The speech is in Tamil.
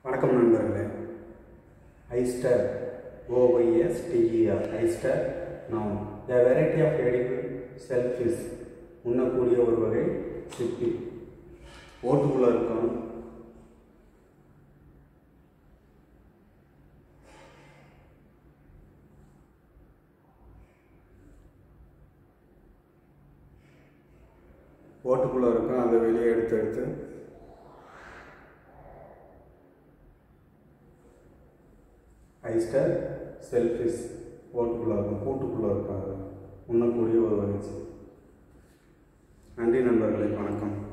வணக்கம் நண்பர்களே ஐஸ்டர் ஓஒய்எஸ்டிஇஆர் ஐஸ்டர் நாம் the variety of edible shellfish உண்ணக்கூடிய ஒரு வகை சிப்பி ஓட்டுக்குள்ளே இருக்கும் ஓட்டுக்குள்ளே இருக்கும் அதை வெளியே எடுத்து எடுத்து ஐஸ்டர் செல்ஃபிஸ் ஓட்டுக்குள்ளே இருக்கும் கூட்டுக்குள்ளே இருக்கும் அது உண்ணக்கூடிய ஒரு வகை நன்றி நண்பர்களே வணக்கம்